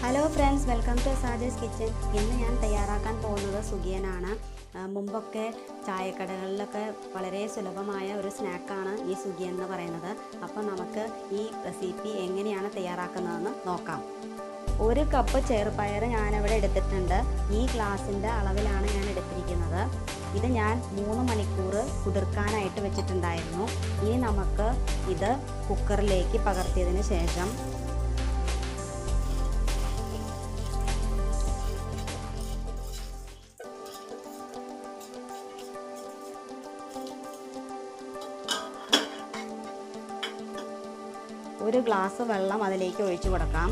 hello friends welcome to Saja's kitchen ഇന്ന് ഞാൻ തയ്യാറാക്കാൻ പോകുന്നത് സുഖിയനാണ് ആ, മുമ്പൊക്കെ ചായക്കടകളിലൊക്കെ വളരെ സുലഭമായ ഒരു സ്നാക്കാണ് ഈ സുഖിയൻ എന്ന് പറയുന്നത് അപ്പോൾ നമുക്ക് ഈ റെസിപ്പി എങ്ങനെയാണ് തയ്യാറാക്കുന്നതെന്ന് നോക്കാം ഒരു കപ്പ് ചെറുപയർ ഞാനിവിടെ എടുത്തിട്ടുണ്ട് ഈ ഗ്ലാസിൻ്റെ അളവിലാണ് ഞാൻ എടുത്തിരിക്കുന്നത് ഇത് ഞാൻ മൂന്ന് മണിക്കൂർ കുതിർക്കാനായിട്ട് വെച്ചിട്ടുണ്ടായിരുന്നു ഇനി നമുക്ക് ഇത് കുക്കറിലേക്ക് പകർത്തിയതിന് ശേഷം ഒരു ഗ്ലാസ് വെള്ളം അതിലേക്ക് ഒഴിച്ചു കൊടുക്കാം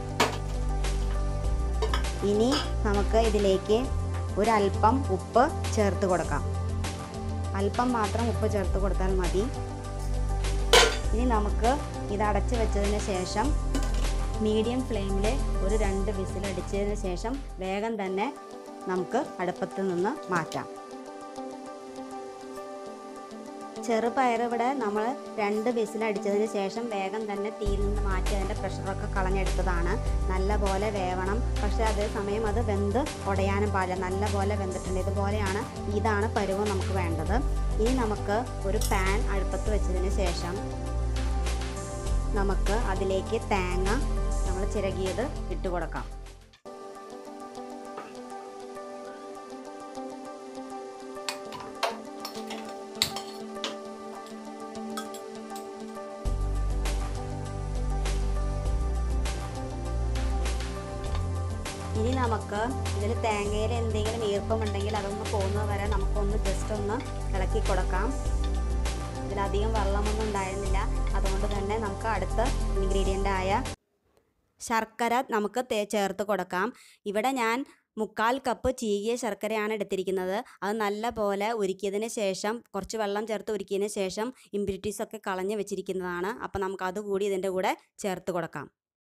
ഇനി നമുക്ക് ഇതിലേക്ക് ഒരല്പം ഉപ്പ് ചേർത്ത് കൊടുക്കാം അല്പം മാത്രം ഉപ്പ് ചേർത്ത് കൊടുത്താൽ മതി ഇനി നമുക്ക് ഇത് അടച്ചു വെച്ചതിന് ശേഷം മീഡിയം ഫ്ലെയിമിൽ ഒരു രണ്ട് വിസിലടിച്ചതിന് ശേഷം വേഗം തന്നെ നമുക്ക് അടുപ്പത്ത് നിന്ന് മാറ്റാം ചെറുപയർ ഇവിടെ നമ്മൾ രണ്ട് വിസിലടിച്ചതിന് ശേഷം വേഗം തന്നെ തീയിൽ നിന്ന് മാറ്റി അതിൻ്റെ പ്രഷറൊക്കെ കളഞ്ഞെടുത്തതാണ് നല്ല പോലെ വേവണം പക്ഷേ അതേ സമയം അത് വെന്ത് ഉടയാനും പാടില്ല നല്ല പോലെ വെന്തിട്ടുണ്ട് ഇതുപോലെയാണ് ഇതാണ് പരുവം നമുക്ക് വേണ്ടത് ഇനി നമുക്ക് ഒരു പാൻ അടുപ്പത്ത് വെച്ചതിന് ശേഷം നമുക്ക് അതിലേക്ക് തേങ്ങ നമ്മൾ ചിരകിയത് ഇട്ട് കൊടുക്കാം ഇനി നമുക്ക് ഇതിൽ തേങ്ങയിൽ എന്തെങ്കിലും ഈർപ്പമുണ്ടെങ്കിൽ അതൊന്ന് പോകുന്നത് വരെ നമുക്കൊന്ന് ജസ്റ്റ് ഒന്ന് ഇളക്കി കൊടുക്കാം ഇതിലധികം വെള്ളമൊന്നും ഉണ്ടായിരുന്നില്ല അതുകൊണ്ട് തന്നെ നമുക്ക് അടുത്ത ഇൻഗ്രീഡിയൻ്റ് ആയ ശർക്കര നമുക്ക് തേ ചേർത്ത് കൊടുക്കാം ഇവിടെ ഞാൻ മുക്കാൽ കപ്പ് ചീകിയ ശർക്കരയാണ് എടുത്തിരിക്കുന്നത് അത് നല്ല പോലെ ഉരുക്കിയതിന് ശേഷം കുറച്ച് വെള്ളം ചേർത്ത് ഉരുക്കിയതിന് ശേഷം ഇമ്പ്യൂരിറ്റീസ് ഒക്കെ കളഞ്ഞ് വെച്ചിരിക്കുന്നതാണ് അപ്പോൾ നമുക്ക് അതുകൂടി ഇതിൻ്റെ കൂടെ ചേർത്ത് കൊടുക്കാം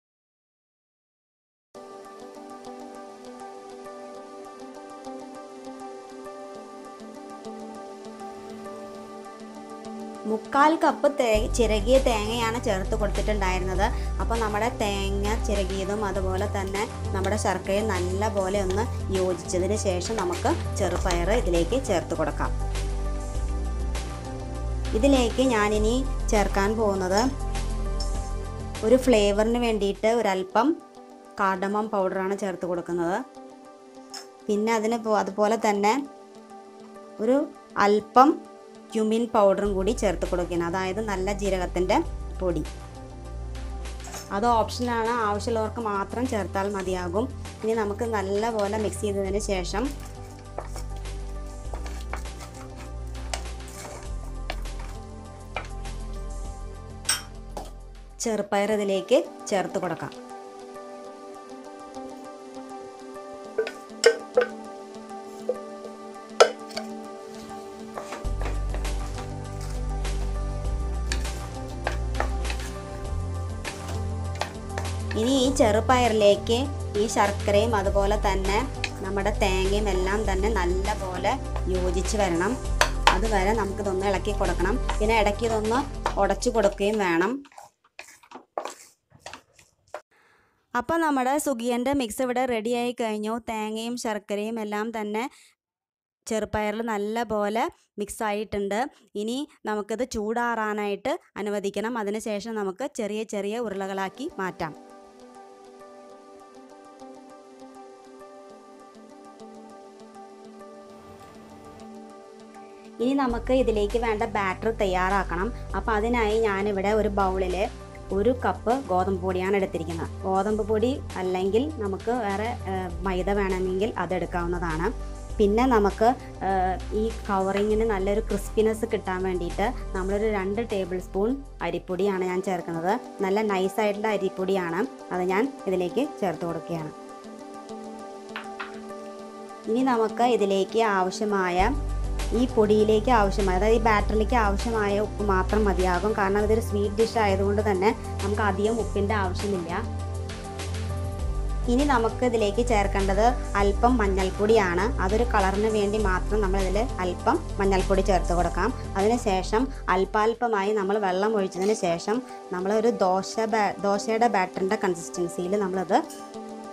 മുക്കാൽ കപ്പ് തേ ചിരകിയ തേങ്ങയാണ് ചേർത്ത് കൊടുത്തിട്ടുണ്ടായിരുന്നത് അപ്പോൾ നമ്മുടെ തേങ്ങ ചിരകിയതും അതുപോലെ തന്നെ നമ്മുടെ ശർക്കരയും നല്ല പോലെ ഒന്ന് യോജിച്ചതിന് ശേഷം നമുക്ക് ചെറുപയർ ഇതിലേക്ക് ചേർത്ത് കൊടുക്കാം ഇതിലേക്ക് ഞാനിനി ചേർക്കാൻ പോകുന്നത് ഒരു ഫ്ലേവറിന് വേണ്ടിയിട്ട് ഒരല്പം കാർഡമം പൗഡറാണ് ചേർത്ത് കൊടുക്കുന്നത് പിന്നെ അതിന് പോ- അതുപോലെ തന്നെ ഒരു അല്പം ക്യുമിൻ പൗഡറും കൂടി ചേർത്ത് കൊടുക്കണം അതായത് നല്ല ജീരകത്തിൻ്റെ പൊടി അത് ഓപ്ഷനാണ് ആവശ്യമുള്ളവർക്ക് മാത്രം ചേർത്താൽ മതിയാകും ഇനി നമുക്ക് നല്ല പോലെ മിക്സ് ചെയ്തതിന് ശേഷം ചെറുപ്പയർ ഇതിലേക്ക് ചേർത്ത് കൊടുക്കാം ഇനി ഈ ചെറുപയറിലേക്ക് ഈ ശർക്കരയും അതുപോലെ തന്നെ നമ്മുടെ തേങ്ങയും എല്ലാം തന്നെ നല്ല പോലെ യോജിച്ച് വരണം അതുവരെ നമുക്കിതൊന്ന് ഇളക്കി കൊടുക്കണം പിന്നെ ഇടയ്ക്ക് ഇതൊന്ന് ഉടച്ചു കൊടുക്കുകയും വേണം അപ്പോൾ നമ്മുടെ സുഗിയൻ്റെ മിക്സ് ഇവിടെ റെഡിയായി കഴിഞ്ഞു തേങ്ങയും ശർക്കരയും എല്ലാം തന്നെ ചെറുപയറിൽ നല്ല പോലെ മിക്സ് ആയിട്ടുണ്ട് ഇനി നമുക്കിത് ചൂടാറാനായിട്ട് അനുവദിക്കണം അതിനുശേഷം നമുക്ക് ചെറിയ ചെറിയ ഉരുളകളാക്കി മാറ്റാം ഇനി നമുക്ക് ഇതിലേക്ക് വേണ്ട ബാറ്റർ തയ്യാറാക്കണം അപ്പോൾ അതിനായി ഞാനിവിടെ ഒരു ബൗളിൽ ഒരു കപ്പ് ഗോതമ്പ് പൊടിയാണ് എടുത്തിരിക്കുന്നത് ഗോതമ്പ് പൊടി അല്ലെങ്കിൽ നമുക്ക് വേറെ ആ, മൈദ വേണമെങ്കിൽ അതെടുക്കാവുന്നതാണ് പിന്നെ നമുക്ക് ആ, ഈ കവറിങ്ങിന് നല്ലൊരു ക്രിസ്പിനെസ് കിട്ടാൻ വേണ്ടിയിട്ട് നമ്മളൊരു രണ്ട് ടേബിൾ സ്പൂൺ അരിപ്പൊടിയാണ് ഞാൻ ചേർക്കുന്നത് നല്ല നൈസായിട്ടുള്ള അരിപ്പൊടിയാണ് അത് ഞാൻ ഇതിലേക്ക് ചേർത്ത് കൊടുക്കുകയാണ് ഇനി നമുക്ക് ഇതിലേക്ക് ആവശ്യമായ ഈ പൊടിയിലേക്ക് ആവശ്യമായ അതായത് ഈ ബാറ്ററിലേക്ക് ആവശ്യമായ ഉപ്പ് മാത്രം മതിയാകും കാരണം ഇതൊരു സ്വീറ്റ് ഡിഷ് ആയതുകൊണ്ട് തന്നെ നമുക്ക് അധികം ഉപ്പിൻ്റെ ആവശ്യമില്ല ഇനി നമുക്ക് ഇതിലേക്ക് ചേർക്കേണ്ടത് അല്പം മഞ്ഞൾപ്പൊടിയാണ് അതൊരു കളറിന് വേണ്ടി മാത്രം നമ്മളിതിൽ അല്പം മഞ്ഞൾപ്പൊടി ചേർത്ത് കൊടുക്കാം അതിനുശേഷം അല്പാൽപമായി നമ്മൾ വെള്ളം ഒഴിച്ചതിന് ശേഷം നമ്മളൊരു ദോശ ബാ ദോശയുടെ ബാറ്ററിൻ്റെ കൺസിസ്റ്റൻസിയിൽ നമ്മളത്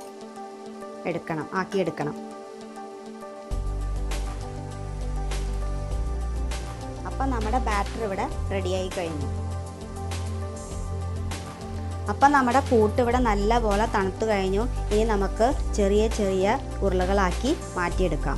എടുക്കണം ആക്കിയെടുക്കണം അപ്പം നമ്മുടെ ബാറ്റർ ഇവിടെ റെഡിയായി കഴിഞ്ഞു അപ്പം നമ്മുടെ കൂട്ട് ഇവിടെ നല്ലപോലെ തണുത്തു കഴിഞ്ഞു ഇനി നമുക്ക് ചെറിയ ചെറിയ ഉരുളകളാക്കി മാറ്റിയെടുക്കാം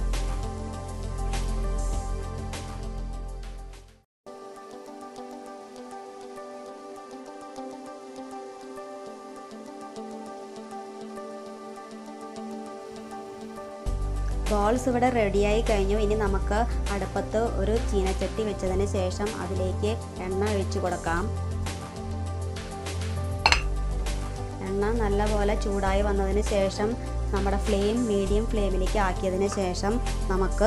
ബോൾസ് ഇവിടെ റെഡിയായി കഴിഞ്ഞു ഇനി നമുക്ക് അടുപ്പത്ത് ഒരു ചീനച്ചട്ടി വെച്ചതിന് ശേഷം അതിലേക്ക് എണ്ണ ഒഴിച്ചു കൊടുക്കാം എണ്ണ നല്ലപോലെ ചൂടായി വന്നതിന് ശേഷം നമ്മുടെ ഫ്ലെയിം മീഡിയം ഫ്ലെയിമിലേക്ക് ആക്കിയതിന് ശേഷം നമുക്ക്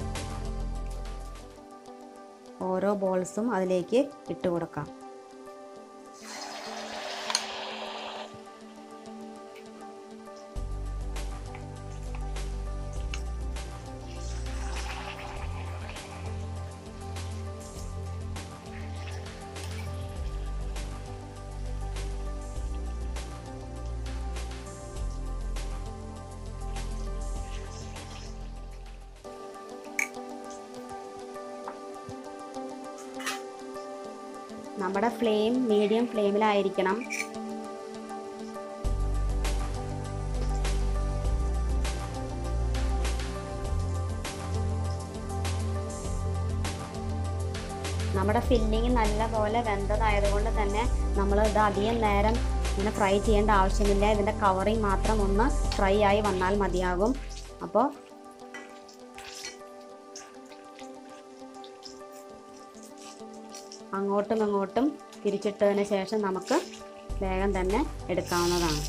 ഓരോ ബോൾസും അതിലേക്ക് ഇട്ട് കൊടുക്കാം നമ്മുടെ ഫ്ലെയിം മീഡിയം ഫ്ലെയിമിലായിരിക്കണം നമ്മുടെ ഫില്ലിങ് നല്ലപോലെ വെന്തതായതുകൊണ്ട് തന്നെ നമ്മൾ ഇത് അധികം നേരം ഇങ്ങനെ ഫ്രൈ ചെയ്യേണ്ട ആവശ്യമില്ല ഇതിൻ്റെ കവറിങ് മാത്രം ഒന്ന് ഫ്രൈ ആയി വന്നാൽ മതിയാകും അപ്പോൾ അങ്ങോട്ടും ഇങ്ങോട്ടും തിരിച്ചിട്ടതിന് ശേഷം നമുക്ക് വേഗം തന്നെ എടുക്കാവുന്നതാണ്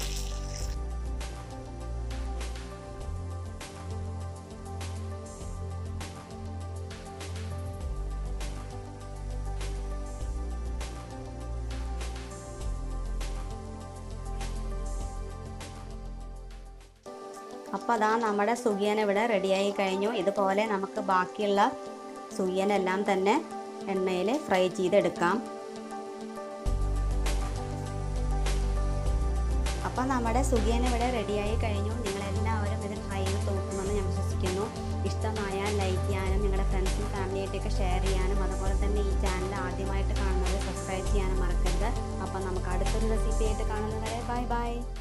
അപ്പോൾ അതാ നമ്മുടെ സുഖിയൻ ഇവിടെ റെഡിയായി കഴിഞ്ഞു ഇതുപോലെ നമുക്ക് ബാക്കിയുള്ള സുഖിയനെല്ലാം തന്നെ എണ്ണയിൽ ഫ്രൈ ചെയ്തെടുക്കാം അപ്പോൾ നമ്മുടെ സുഖിയൻ ഇവിടെ റെഡിയായി കഴിഞ്ഞു നിങ്ങളെല്ലാവരും ഇത് ട്രൈ ചെയ്ത് നോക്കുമെന്ന് ഞാൻ വിശ്വസിക്കുന്നു ഇഷ്ടമായാൽ ലൈക്ക് ചെയ്യാനും നിങ്ങളുടെ ഫ്രണ്ട്സും ഫാമിലിയായിട്ടൊക്കെ ഷെയർ ചെയ്യാനും അതുപോലെ തന്നെ ഈ ചാനൽ ആദ്യമായിട്ട് കാണുന്നത് സബ്സ്ക്രൈബ് ചെയ്യാനും മറക്കരുത് അപ്പം നമുക്ക് അടുത്തൊരു റെസിപ്പി ആയിട്ട് കാണുന്നത് വരെ ബൈ ബൈ